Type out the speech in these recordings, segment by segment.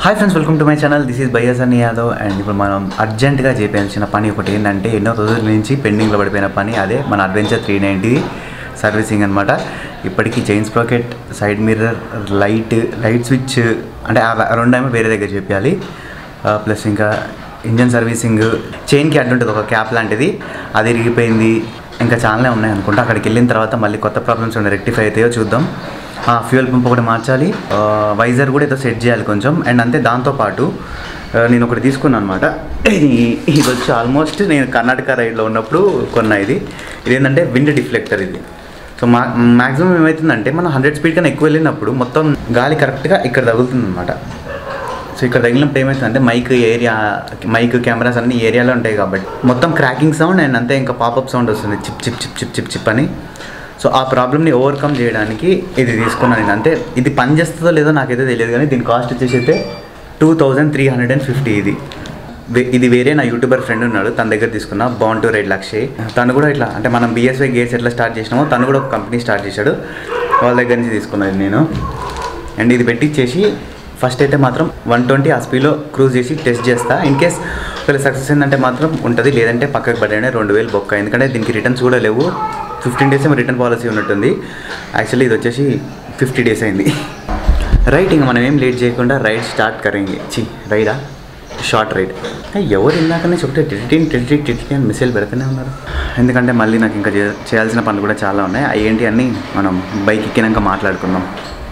Hi friends welcome to my channel this is బయ్యసన్ Yadav and ఇప్పుడు మనం అర్జెంటుగా చేయాల్సిన పని ఒకటి ఏంటంటే ఎన్నో రోజుల నుంచి పెండింగ్లో పడిపోయిన పని అదే మన అడ్వెంచర్ త్రీ నైంటీ సర్వీసింగ్ అనమాట ఇప్పటికీ chain sprocket side mirror light light switch అంటే ఆ రెండు ఏమో వేరే దగ్గర చెప్పాలి ప్లస్ ఇంకా ఇంజన్ సర్వీసింగ్ చైన్కి అడ్డు ఉంటుంది ఒక క్యాప్ లాంటిది అది ఇరిగిపోయింది ఇంకా చాలానే ఉన్నాయి అనుకుంటా అక్కడికి వెళ్ళిన తర్వాత మళ్ళీ కొత్త ప్రాబ్లమ్స్ ఉన్నాయి రెక్టిఫై అవుతాయో చూద్దాం ఆ ఫ్యూయల్ పంప్ ఒకటి మార్చాలి ఆ, వైజర్ కూడా ఏదో సెట్ చేయాలి కొంచెం అండ్ అంతే దాంతోపాటు ఆ, నేను ఒకటి తీసుకున్నాను అనమాట ఇది ఇది వచ్చి ఆల్మోస్ట్ నేను కర్ణాటక రైడ్లో ఉన్నప్పుడు కొన్నా ఇది ఇది ఏంటంటే విండ్ డిఫ్లెక్టర్ ఇది సో మా మ్యాక్సిమం ఏమవుతుందంటే మనం హండ్రెడ్ స్పీడ్ కన్నా ఎక్కువ వెళ్ళినప్పుడు మొత్తం గాలి కరెక్ట్గా ఇక్కడ తగులుతుంది అనమాట సో ఇక్కడ తగిలినప్పుడు ఏమవుతుందంటే మైక్ ఏరియా మైక్ కెమెరాస్ అన్ని ఏరియాలో ఉంటాయి కాబట్టి మొత్తం క్రాకింగ్ సౌండ్ అండ్ అంతే ఇంకా పాపప్ సౌండ్ వస్తుంది chip chip chip chip chip chip అని సో ఆ ప్రాబ్లమ్ని ఓవర్కమ్ చేయడానికి ఇది తీసుకున్నాను నేను అంతే ఇది పని చేస్తుందో లేదో నాకైతే తెలియదు కానీ దీని కాస్ట్ వచ్చేసి అయితే two thousand three hundred and fifty ఇది వే- ఇది వేరే నా యూట్యూబర్ ఫ్రెండ్ ఉన్నాడు తన దగ్గర తీసుకున్నా బాన్ టు రైడ్ లక్షయ్ తను కూడా ఇట్లా అంటే మనం బిఎస్వై గేట్స్ ఎట్లా స్టార్ట్ చేసినామో తను కూడా ఒక కంపెనీ స్టార్ట్ చేశాడు వాళ్ళ దగ్గర నుంచి తీసుకున్నాను నేను అండ్ ఇది పెట్టించేసి ఫస్ట్ అయితే మాత్రం వన్ ట్వంటీ ఆ స్పీడ్లో క్రూజ్ చేసి టెస్ట్ చేస్తా ఇన్ కేస్ ఒకవేళ సక్సెస్ అయిందంటే మాత్రం ఉంటుంది లేదంటే పక్కకు పడ్డానే రెండు వేలు బొక్క ఎందుకంటే దీనికి రిటర్న్స్ కూడా లేవు ఫిఫ్టీన్ డేస్ ఏమో రిటర్న్ పాలసీ ఉన్నట్టుంది యాక్చువల్లీ ఇది వచ్చేసి ఫిఫ్టీ డేస్ అయింది రైట్ ఇంకా మనం ఏం లేట్ చేయకుండా రైడ్ స్టార్ట్ కరేంగి చి రైడా షార్ట్ రైడ్ ఎవరు ఇందాకనే చెప్తే టిటిన్ టిటిన్ టిటిన్ అని మెసేజ్ పెడుతూనే ఉన్నారు ఎందుకంటే మళ్ళీ నాకు ఇంకా చే- చేయాల్సిన పనులు కూడా చాలా ఉన్నాయి అవి ఏంటి అన్నీ మనం బైక్ ఎక్కినాక మాట్లాడుకుందాం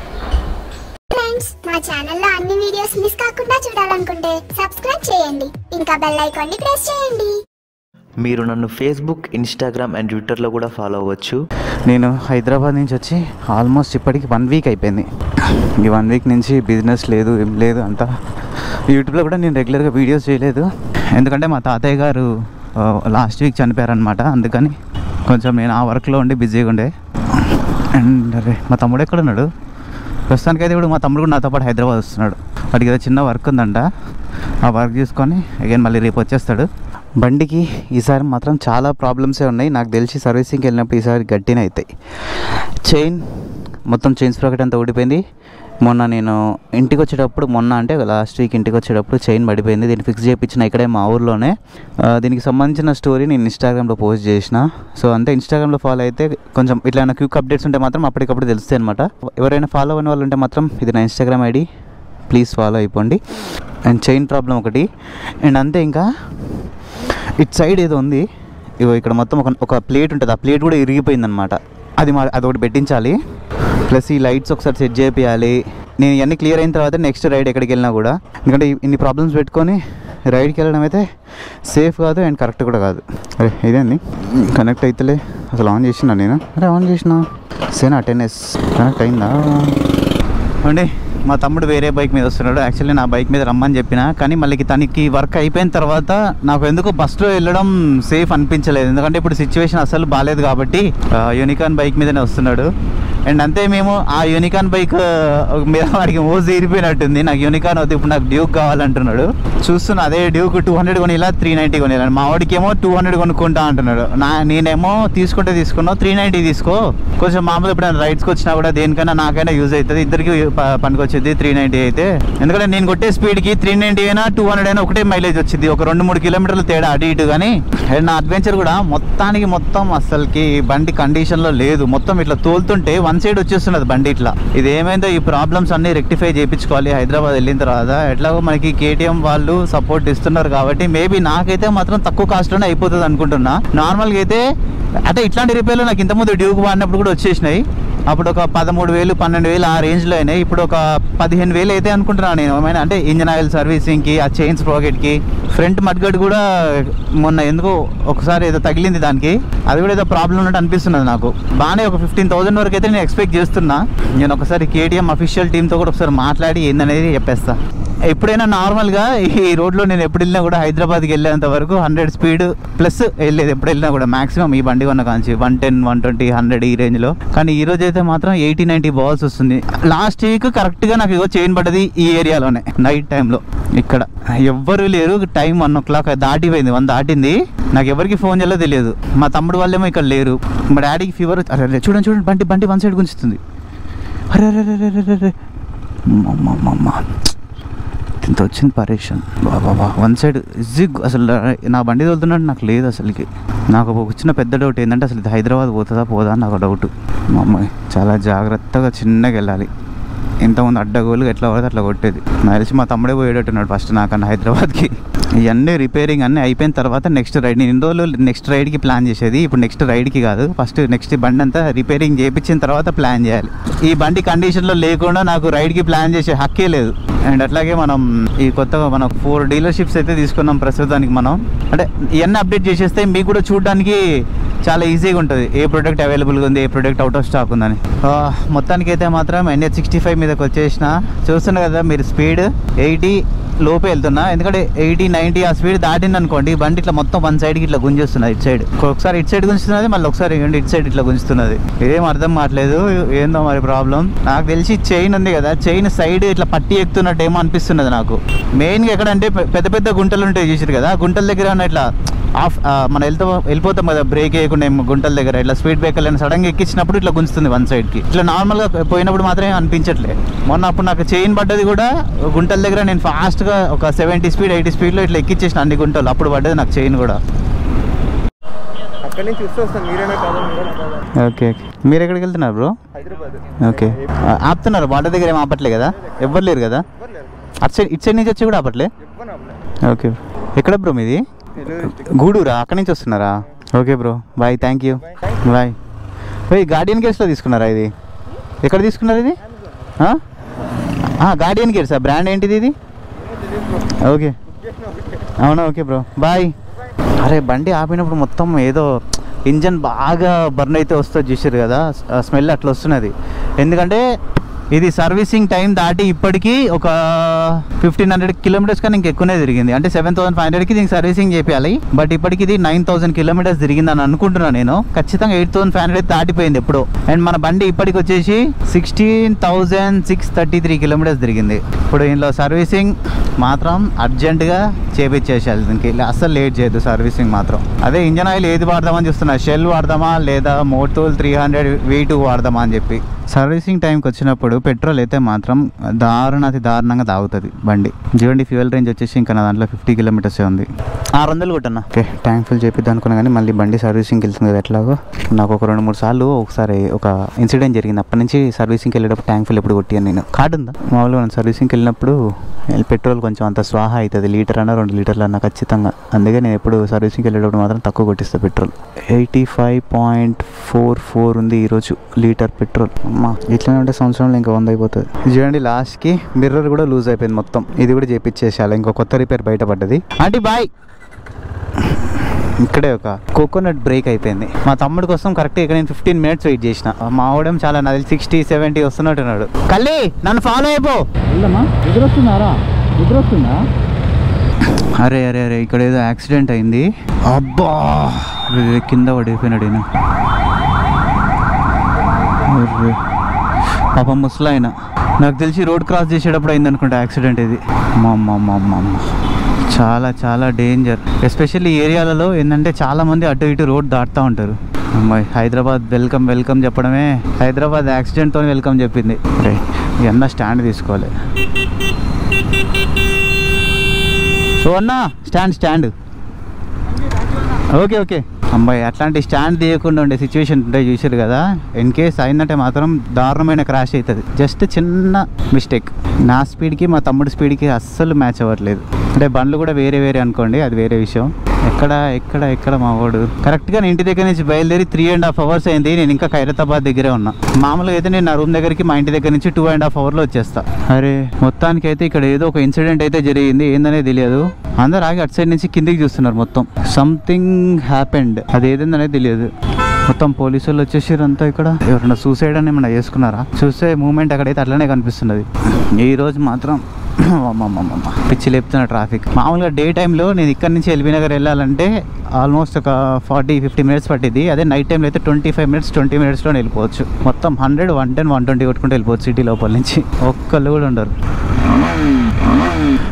ఫ్రెండ్స్ మా ఛానల్లో అన్ని వీడియోస్ మిస్ కాకుండా చూడాలనుకుంటే సబ్స్క్రైబ్ చేయండి ఇంకా బెల్ ఐకాన్ ని ప్రెస్ చేయండి మీరు నన్ను ఫేస్బుక్ ఇన్స్టాగ్రామ్ అండ్ ట్విట్టర్లో కూడా ఫాలో అవ్వచ్చు నేను హైదరాబాద్ నుంచి వచ్చి ఆల్మోస్ట్ ఇప్పటికి వన్ వీక్ అయిపోయింది ఈ వన్ వీక్ నుంచి బిజినెస్ లేదు ఏం లేదు అంతా యూట్యూబ్లో కూడా నేను రెగ్యులర్గా వీడియోస్ చేయలేదు ఎందుకంటే మా తాతయ్య గారు లాస్ట్ వీక్ చనిపోయారనమాట అందుకని కొంచెం నేను ఆ వర్క్లో ఉండి బిజీగా ఉండే అండ్ అరే మా తమ్ముడు ఎక్కడ ఉన్నాడు ప్రస్తుతానికి అయితే ఇప్పుడు మా తమ్ముడు కూడా నాతో పాటు హైదరాబాద్ వస్తున్నాడు వాడికి ఏదో చిన్న వర్క్ ఉందంట ఆ వర్క్ చూసుకొని అగైన్ మళ్ళీ రేపు వచ్చేస్తాడు బండికి ఈసారి మాత్రం చాలా ప్రాబ్లమ్సే ఉన్నాయి నాకు తెలిసి సర్వీసింగ్కి వెళ్ళినప్పుడు ఈసారి గట్టినే అవుతాయి చైన్ మొత్తం చైన్ స్ప్రాకెట్ అంతా ఊడిపోయింది మొన్న నేను ఇంటికి వచ్చేటప్పుడు మొన్న అంటే లాస్ట్ వీక్ ఇంటికి వచ్చేటప్పుడు చైన్ పడిపోయింది దీన్ని ఫిక్స్ చేయించిన ఇక్కడే మా ఊర్లోనే ఆ, దీనికి సంబంధించిన స్టోరీ నేను ఇన్స్టాగ్రామ్లో పోస్ట్ చేసిన సో అంతే ఇన్స్టాగ్రామ్లో ఫాలో అయితే కొంచెం ఇట్లా క్విక్ అప్డేట్స్ ఉంటే మాత్రం అప్పటికప్పుడు తెలుస్తాయి అనమాట ఎవరైనా ఫాలో అయిన వాళ్ళు ఉంటే మాత్రం ఇది నా ఇన్స్టాగ్రామ్ ఐడి ప్లీజ్ ఫాలో అయిపోండి అండ్ చైన్ ప్రాబ్లం ఒకటి అండ్ అంతే ఇంకా ఇటు సైడ్ ఏదో ఉంది ఇగో ఇక్కడ మొత్తం ఒక ఒక ప్లేట్ ఉంటుంది ఆ ప్లేట్ కూడా ఇరిగిపోయిందనమాట అది మా అది ఒకటి పెట్టించాలి ప్లస్ ఈ లైట్స్ ఒకసారి సెట్ చేయాలి నేను ఇవన్నీ క్లియర్ అయిన తర్వాత నెక్స్ట్ రైడ్ ఎక్కడికి వెళ్ళినా కూడా ఎందుకంటే ఇ- ఇన్ని ప్రాబ్లమ్స్ పెట్టుకొని రైడ్కి వెళ్ళడం అయితే సేఫ్ కాదు అండ్ కరెక్ట్ కూడా కాదు అరే ఇదేంది కనెక్ట్ అవుతలే అసలు ఆన్ చేసినా నేను అరే ఆన్ చేసిన సేనా టెన్ ఎస్ కనెక్ట్ అయిందా అండి మా తమ్ముడు వేరే బైక్ మీద వస్తున్నాడు యాక్చువల్లీ నా బైక్ మీద రమ్మని చెప్పిన కానీ మళ్ళీ తనకి వర్క్ అయిపోయిన తర్వాత నాకు ఎందుకు బస్సులో వెళ్ళడం సేఫ్ అనిపించలేదు ఎందుకంటే ఇప్పుడు సిచ్యువేషన్ అసలు బాగాలేదు కాబట్టి యూనికాన్ బైక్ మీదనే వస్తున్నాడు అండ్ అంతే మేము ఆ యూనికాన్ బైక్ మీద వాడికి మోజు తీరిపోయినట్టుంది నాకు యూనికాన్ వద్దు ఇప్పుడు నాకు డ్యూక్ కావాలంటున్నాడు చూస్తున్నా అదే డ్యూక్ టూ హండ్రెడ్ కొనిలా త్రీ నైంటీ కొనిలా మా వాడికి ఏమో టూ హండ్రెడ్ కొనుక్కుంటా అంటున్నాడు నా నేనేమో తీసుకుంటే తీసుకున్నావు త్రీ నైంటీ తీసుకో కొంచెం మామూలు ఎప్పుడైనా రైడ్స్కి వచ్చినా కూడా దేనికైనా నాకైనా యూజ్ అవుతుంది ఇద్దరికి పనికి వచ్చేది త్రీ నైంటీ అయితే ఎందుకంటే నేను కొట్టే స్పీడ్కి త్రీ నైంటీ అయినా టూ హండ్రెడ్ అయినా ఒకటే మైలేజ్ వచ్చింది ఒక రెండు మూడు కిలోమీటర్లు తేడా అటు ఇటు కానీ అండ్ నా అడ్వెంచర్ కూడా మొత్తానికి మొత్తం అసలుకి బండి కండిషన్లో లేదు మొత్తం ఇట్లా తోలుతుంటే వన్ సైడ్ వచ్చేస్తున్నది బండి ఇట్లా ఇది ఏమైందో ఈ ప్రాబ్లమ్స్ అన్ని రెక్టిఫై చేయించుకోవాలి హైదరాబాద్ వెళ్ళిన తర్వాత ఎట్లాగో మనకి కేటీఎం వాళ్ళు సపోర్ట్ ఇస్తున్నారు కాబట్టి మేబీ నాకైతే మాత్రం తక్కువ కాస్ట్లోనే అయిపోతుంది అనుకుంటున్నా నార్మల్గా అయితే అంటే ఇట్లాంటి రిపేర్లు నాకు ఇంతకుముందు డ్యూక్ వాడినప్పుడు కూడా వచ్చేసినాయి అప్పుడు ఒక పదమూడు వేలు పన్నెండు వేలు ఆ రేంజ్లో అయినాయి ఇప్పుడు ఒక పదిహేను వేలు అయితే అనుకుంటున్నాను నేను ఏమైనా అంటే ఇంజన్ ఆయిల్ సర్వీసింగ్కి ఆ చైన్స్ ప్రాకెట్కి ఫ్రంట్ మడ్గడ్ కూడా మొన్న ఎందుకో ఒకసారి ఏదో తగిలింది దానికి అది కూడా ఏదో ప్రాబ్లం ఉన్నట్టు అనిపిస్తున్నది నాకు బాగానే ఒక ఫిఫ్టీన్ థౌసండ్ వరకు అయితే నేను ఎక్స్పెక్ట్ చేస్తున్నా నేను ఒకసారి కేటీఎం అఫీషియల్ టీంతో కూడా ఒకసారి మాట్లాడి ఏందనేది చెప్పేస్తా ఎప్పుడైనా నార్మల్గా ఈ రోడ్లో నేను ఎప్పుడు వెళ్ళినా కూడా హైదరాబాద్కి వెళ్ళేంత వరకు హండ్రెడ్ స్పీడ్ ప్లస్ వెళ్ళేది ఎప్పుడు వెళ్ళినా కూడా మాక్సిమం ఈ బండి కొన్న కాంచి one ten one twenty hundred ఈ రేంజ్లో కానీ ఈ రోజు అయితే మాత్రం ఎయిటీ నైంటీ బాల్స్ వస్తుంది లాస్ట్ వీక్ కరెక్ట్గా నాకు ఇగో చైన్ పడ్డది ఈ ఏరియాలోనే నైట్ టైంలో ఇక్కడ ఎవ్వరు లేరు టైం వన్ ఓ క్లాక్ దాటిపోయింది వన్ దాటింది నాకు ఎవరికి ఫోన్ చేయాలో తెలియదు మా తమ్ముడు వాళ్ళేమో ఇక్కడ లేరు మా డాడీకి ఫీవర్ అరే అరే, చూడండి చూడండి బండి బండి వన్ సైడ్ గుంచుతుంది అరే అరే అరే అరే అరే అరే అమ్మ, అమ్మ, అమ్మ. ఇంత వచ్చింది పరేషన్ బాబా వన్ సైడ్ ఇజీ అసలు నా బండి తోలుతున్నట్టు నాకు లేదు అసలుకి నాకు ఒక వచ్చిన పెద్ద డౌట్ ఏంటంటే అసలు ఇది హైదరాబాద్ పోతుందా పోదా అని నాకు డౌట్ మా అమ్మాయి చాలా జాగ్రత్తగా చిన్నగా వెళ్ళాలి ఇంతమంది అడ్డగోలుగా ఎట్లా పడితే అట్లా కొట్టేది నాకు తెలిసి మా తమ్ముడే పోయేటట్టున్నాడు ఫస్ట్ నాకన్నా హైదరాబాద్కి ఇవన్నీ రిపేరింగ్ అన్నీ అయిపోయిన తర్వాత నెక్స్ట్ రైడ్ నేను ఇన్ని రోజులు నెక్స్ట్ రైడ్కి ప్లాన్ చేసేది ఇప్పుడు నెక్స్ట్ రైడ్కి కాదు ఫస్ట్ నెక్స్ట్ బండి అంతా రిపేరింగ్ చేయించిన తర్వాత ప్లాన్ చేయాలి ఈ బండి కండిషన్లో లేకుండా నాకు రైడ్కి ప్లాన్ చేసే హక్కే లేదు అండ్ అట్లాగే మనం ఈ కొత్తగా మనం ఫోర్ డీలర్షిప్స్ అయితే తీసుకున్నాం ప్రస్తుతానికి మనం అంటే ఇవన్నీ అప్డేట్ చేసేస్తే మీకు కూడా చూడడానికి చాలా ఈజీగా ఉంటుంది ఏ ప్రోడక్ట్ అవైలబుల్గా ఉంది ఏ ప్రోడక్ట్ అవుట్ ఆఫ్ స్టాక్ ఉందని ఆ, మొత్తానికి అయితే మాత్రం ఎన్హెచ్ సిక్స్టీ ఫైవ్ మీదకి వచ్చేసిన చూస్తున్నారు కదా మీరు స్పీడ్ ఎయిటీ లోపే వెళ్తున్నా ఎందుకంటే ఎయిటీ నైంటీ ఆ స్పీడ్ దాటింది అనుకోండి బండి ఇట్లా మొత్తం వన్ సైడ్కి ఇట్లా గుంజేస్తున్నది ఇటు సైడ్ ఒకసారి ఇటు సైడ్ గుంజుతున్నది మళ్ళీ ఒకసారి ఏంటి ఇటు సైడ్ ఇట్లా గుంజుతున్నది ఏం అర్థం కావట్లేదు ఏందో మరి ప్రాబ్లం నాకు తెలిసి చైన్ ఉంది కదా చైన్ సైడ్ ఇట్లా పట్టి ఎక్కుతున్నట్టు ఏమో అనిపిస్తున్నది నాకు మెయిన్గా ఎక్కడంటే పె- పెద్ద పెద్ద గుంటలు ఉంటాయి చూసారు కదా ఆ గుంటల దగ్గర ఉన్న ఇట్లా ఆఫ్ ఆ, మనం వెళ్తా వెళ్ళిపోతాం కదా బ్రేక్ వేయకుండా ఏమో గుంటల దగ్గర ఇట్లా స్పీడ్ బ్రేకర్ సడన్గా ఎక్కించినప్పుడు ఇట్లా గుంజుతుంది వన్ సైడ్కి ఇట్లా నార్మల్గా పోయినప్పుడు మాత్రమే అనిపించట్లే మొన్న అప్పుడు నాకు చైన్ పడ్డది కూడా గుంటల దగ్గర నేను ఫాస్ట్గా ఒక సెవెంటీ స్పీడ్ ఎయిటీ స్పీడ్లో ఇట్లా ఎక్కించేసిన అన్ని గుంటలు అప్పుడు పడ్డది నాకు చైన్ కూడా అక్కడి నుంచి చూస్తే వస్తాం మీరైనా కాదు మీరైనా కాదు ఓకే ఓకే మీరు ఎక్కడికి వెళ్తున్నారు బ్రో హైదరాబాద్ ఓకే ఆ, ఆపుతున్నారు బార్డర్ దగ్గర ఏం ఆపట్లే కదా ఎవ్వరు లేరు కదా ఇవ్వలేరు అటు సైడ్ ఇటు సైడ్ నుంచి వచ్చి కూడా ఆపట్లే ఇవ్వను అవ్వలే ఓకే ఎక్కడ బ్రో మీది తెలియదు గూడూరా అక్కడి నుంచి వస్తున్నారా okay bro bye thank you bye ఓయ్ గార్డియన్ గేర్స్లో తీసుకున్నారా ఇది ఎక్కడ తీసుకున్నారు ఇది గార్డియన్ గేర్సా బ్రాండ్ ఏంటిది ఇది ఓకే అవునా ఓకే బ్రో బాయ్ అరే బండి ఆపినప్పుడు మొత్తం ఏదో ఇంజన్ బాగా బర్న్ అయితే వస్తుంది చూసారు కదా స్మెల్ అట్లా వస్తున్నది ఎందుకంటే ఇది సర్వీసింగ్ టైం దాటి ఇప్పటికీ ఒక ఫిఫ్టీన్ హండ్రెడ్ కిలోమీటర్స్ కన్నా ఇంకెక్కువనే తిరిగింది అంటే సెవెన్ థౌసండ్ ఫైవ్ హండ్రెడ్కి దీనికి సర్వీసింగ్ చేయాలి బట్ ఇప్పటికి ఇది నైన్ థౌసండ్ కిలోమీటర్స్ తిరిగింది అని అనుకుంటున్నాను నేను ఖచ్చితంగా ఎయిట్ థౌసండ్ ఫైవ్ హండ్రెడ్ దాటిపోయింది ఎప్పుడో అండ్ మన బండి ఇప్పటికి వచ్చేసి sixteen thousand six thirty three kilometres తిరిగింది ఇప్పుడు ఇందులో సర్వీసింగ్ మాత్రం అర్జెంటుగా చేపించేసేయాలి దీనికి ఇలా అస్సలు లేట్ చేయదు సర్వీసింగ్ మాత్రం అదే ఇంజన్ ఆయిల్ ఏది వాడదామని చూస్తున్నా షెల్ వాడదామా లేదా Motul three hundred V two వాడదామా అని చెప్పి సర్వీసింగ్ టైంకి వచ్చినప్పుడు పెట్రోల్ అయితే మాత్రం దారుణ అతి దారుణంగా తాగుతుంది బండి చూడండి ఫ్యూయల్ రేంజ్ వచ్చేసి ఇంకా నా దాంట్లో ఫిఫ్టీ కిలోమీటర్సే ఉంది ఆరు వందలు కొట్టన్నా ఓకే ట్యాంక్ ఫుల్ చేపిద్దాం అనుకున్నా కానీ మళ్ళీ బండి సర్వీసింగ్కి వెళ్తుంది కదా ఎట్లాగో నాకు ఒక రెండు మూడు సార్లు ఒకసారి ఒక ఇన్సిడెంట్ జరిగింది అప్పటి నుంచి సర్వీసింగ్కి వెళ్ళేటప్పుడు ట్యాంక్ ఫుల్ ఎప్పుడు కొట్టాను నేను కార్డు ఉందా మామూలుగా మనం సర్వీసింగ్కి వెళ్ళినప్పుడు పెట్రోల్ కొంచెం అంత స్వాహ అవుతుంది లీటర్ అన్న రెండు లీటర్లు అన్న ఖచ్చితంగా అందుకే నేను ఎప్పుడు సర్వీసింగ్కి వెళ్ళేటప్పుడు మాత్రం తక్కువ కొట్టిస్తాను petrol eighty five point four four ఉంది ఈరోజు లీటర్ పెట్రోల్ అమ్మా ఇట్లనే ఉంటే సంవత్సరంలో ఇంకా వంద అయిపోతుంది ఇది చూడండి లాస్ట్కి మిర్రర్ కూడా లూజ్ అయిపోయింది మొత్తం ఇది కూడా చేపించేసాలి ఇంకో కొత్త రిపేర్ బయటపడ్డది ఆంటీ బాయ్ ఇక్కడే ఒక కోకోనట్ బ్రేక్ అయిపోయింది మా తమ్ముడి కోసం కరెక్ట్ ఇక్కడ నేను ఫిఫ్టీన్ మినిట్స్ వెయిట్ చేసిన మా ఆవిడేం చాలా నది సిక్స్టీ సెవెంటీ వస్తున్నట్టున్నాడు కల్లి నన్ను ఫాలో అయిపో వెళ్దామా నిద్ర వస్తున్నారా నిద్ర వస్తుందా అరే అరే అరే ఇక్కడ ఏదో యాక్సిడెంట్ అయింది అబ్బా అరే, కింద పడిపోయినాడు ఈయన అర్రే. పాపం ముసలాయన నాకు తెలిసి రోడ్ క్రాస్ చేసేటప్పుడు అయింది అనుకుంటా యాక్సిడెంట్ ఇది మా అమ్మ అమ్మ అమ్మ అమ్మ చాలా చాలా డేంజర్ ఎస్పెషల్లీ ఏరియాలలో ఏంటంటే చాలా మంది అటు ఇటు రోడ్ దాటుతూ ఉంటారు అమ్మాయి హైదరాబాద్ వెల్కమ్ వెల్కమ్ చెప్పడమే హైదరాబాద్ యాక్సిడెంట్తో వెల్కమ్ చెప్పింది రే ఎన్న స్టాండ్ తీసుకోవాలి ఓ అన్నా స్టాండ్ స్టాండ్ ఓకే ఓకే అమ్మాయి అట్లాంటి స్టాండ్ తీయకుండా ఉండే సిచ్యువేషన్ ఉంటాయి చూసారు కదా ఇన్ కేస్ అయిందంటే మాత్రం దారుణమైన క్రాష్ అవుతుంది జస్ట్ చిన్న మిస్టేక్ నా స్పీడ్కి మా తమ్ముడి స్పీడ్కి అస్సలు మ్యాచ్ అవ్వట్లేదు అంటే బండ్లు కూడా వేరే వేరే అనుకోండి అది వేరే విషయం ఎక్కడ ఎక్కడ ఎక్కడ మా వాడు కరెక్ట్గా నేను ఇంటి దగ్గర నుంచి బయలుదేరి త్రీ అండ్ హాఫ్ అవర్స్ అయింది నేను ఇంకా ఖైరతాబాద్ దగ్గరే ఉన్నా మామూలుగా అయితే నేను నా రూమ్ దగ్గరికి మా ఇంటి దగ్గర నుంచి టూ అండ్ హాఫ్ అవర్లో వచ్చేస్తా అరే మొత్తానికి అయితే ఇక్కడ ఏదో ఒక ఇన్సిడెంట్ అయితే జరిగింది ఏందనే తెలియదు అందరు ఆగి అటు సైడ్ నుంచి కిందికి చూస్తున్నారు మొత్తం సంథింగ్ హ్యాపెండ్ అది ఏదేందనేది తెలియదు మొత్తం పోలీసు వాళ్ళు వచ్చేసారు అంతా ఇక్కడ ఎవరైనా సూసైడ్ అని ఏమైనా చేసుకున్నారా చూసే మూమెంట్ అక్కడైతే అట్లనే కనిపిస్తున్నది ఈ రోజు మాత్రం అమ్మమ్మమ్మమ్మ. పిచ్చి లేపుతున్న ట్రాఫిక్ మామూలుగా డే టైంలో నేను ఇక్కడ నుంచి ఎల్బీ నగర్ వెళ్ళాలంటే ఆల్మోస్ట్ ఒక ఫార్టీ ఫిఫ్టీ మినిట్స్ పట్టింది అదే నైట్ టైంలో అయితే ట్వంటీ ఫైవ్ మినిట్స్ ట్వంటీ మినిట్స్లో వెళ్ళిపోవచ్చు మొత్తం hundred one ten one twenty కొట్టుకుంటూ వెళ్ళిపోవచ్చు సిటీ లోపల నుంచి ఒక్కళ్ళు కూడా ఉండరు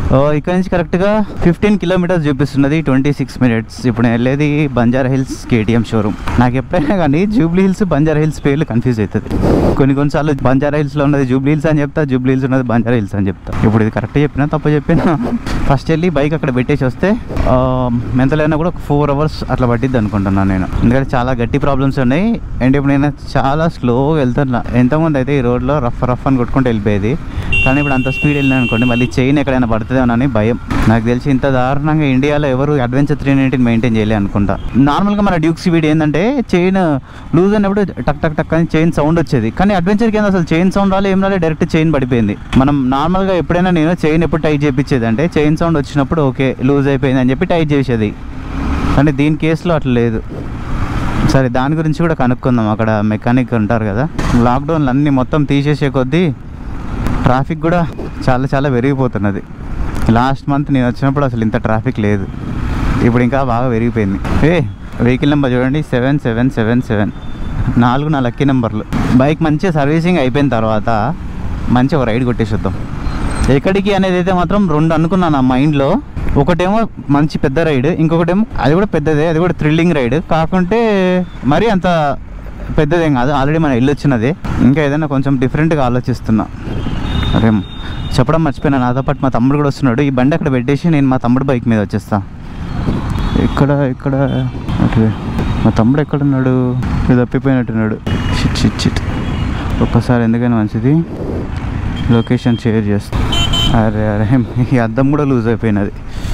ఓ, ఇక్కడ నుంచి కరెక్ట్గా ఫిఫ్టీన్ కిలోమీటర్స్ చూపిస్తున్నది ట్వంటీ సిక్స్ మినిట్స్ ఇప్పుడు నేను వెళ్ళేది బంజారా హిల్స్ కేటీఎం షోరూమ్ నాకు ఎప్పుడైనా కానీ జూబ్లీ హిల్స్ బంజారా హిల్స్ పేర్లు కన్ఫ్యూజ్ అవుతుంది కొన్ని కొన్నిసార్లు బంజారా హిల్స్లో ఉన్నది జూబ్లీ హిల్స్ అని చెప్తా జూబ్లీ హిల్స్ ఉన్నది బంజారా హిల్స్ అని చెప్తా ఇప్పుడు ఇది కరెక్ట్ చెప్పినా తప్పు చెప్పినా ఫస్ట్ వెళ్ళి బైక్ అక్కడ పెట్టేసి వస్తే మెంతలైనా కూడా ఒక ఫోర్ అవర్స్ అట్లా పట్టిద్ది అనుకుంటున్నాను నేను ఎందుకంటే చాలా గట్టి ప్రాబ్లమ్స్ ఉన్నాయి అండ్ ఇప్పుడు నేను చాలా స్లోగా వెళ్తున్నా ఎంతమంది అయితే ఈ రోడ్లో రఫ్ రఫ్ అని కొట్టుకుంటూ వెళ్ళిపోయేది కానీ ఇప్పుడు అంత స్పీడ్ వెళ్ళినా అనుకోండి మళ్ళీ చైన్ ఎక్కడైనా పడుతుందేమోనని భయం నాకు తెలిసి ఇంత దారుణంగా ఇండియాలో ఎవరు అడ్వెంచర్ త్రీ నైన్టీన్ మెయింటైన్ చేయలే అనుకుంటా నార్మల్గా మన డ్యూక్ స్పీడ్ ఏంటంటే చైన్ లూజ్ అయినప్పుడు టక్ టక్ టక్ అని చైన్ సౌండ్ వచ్చేది కానీ అడ్వెంచర్ కింద అసలు చైన్ సౌండ్ రాలే ఏం రాలే డైరెక్ట్ చైన్ పడిపోయింది మనం నార్మల్గా ఎప్పుడైనా నేను చైన్ ఎప్పుడు టైట్ చేయించేది అంటే చైన్ సౌండ్ వచ్చినప్పుడు ఓకే లూజ్ అయిపోయింది అని చెప్పి టైట్ చేసేది కానీ దీని కేసులో అట్లా లేదు సరే దాని గురించి కూడా కనుక్కుందాం అక్కడ మెకానిక్ ఉంటారు కదా లాక్డౌన్లు అన్నీ మొత్తం తీసేసే కొద్దీ ట్రాఫిక్ కూడా చాలా చాలా పెరిగిపోతున్నది లాస్ట్ మంత్ నేను వచ్చినప్పుడు అసలు ఇంత ట్రాఫిక్ లేదు ఇప్పుడు ఇంకా బాగా పెరిగిపోయింది ఏ వెహికల్ నెంబర్ చూడండి సెవెన్ సెవెన్ సెవెన్ సెవెన్ నాలుగు నా లక్కీ నెంబర్లు బైక్ మంచిగా సర్వీసింగ్ అయిపోయిన తర్వాత మంచిగా ఒక రైడ్ కొట్టేసేద్దాం ఎక్కడికి అనేది అయితే మాత్రం రెండు అనుకున్నాను నా మైండ్లో ఒకటేమో మంచి పెద్ద రైడ్ ఇంకొకటేమో అది కూడా పెద్దదే అది కూడా థ్రిల్లింగ్ రైడ్ కాకుంటే మరీ అంత పెద్దదేం కాదు ఆల్రెడీ మన ఇల్లు వచ్చినది ఇంకా ఏదైనా కొంచెం డిఫరెంట్గా ఆలోచిస్తున్నా అరే చెప్పడం మర్చిపోయినా నాతో పాటు మా తమ్ముడు కూడా వస్తున్నాడు ఈ బండి అక్కడ పెట్టేసి నేను మా తమ్ముడు బైక్ మీద వచ్చేస్తా ఇక్కడ ఇక్కడ అటు మా తమ్ముడు ఎక్కడున్నాడు ఇది తప్పిపోయినట్టున్నాడు చిట్ చిట్ చిట్ ఒక్కసారి ఎందుకైనా మంచిది లొకేషన్ షేర్ చేస్తా అరే అరే ఈ అద్దం కూడా లూజ్ అయిపోయినది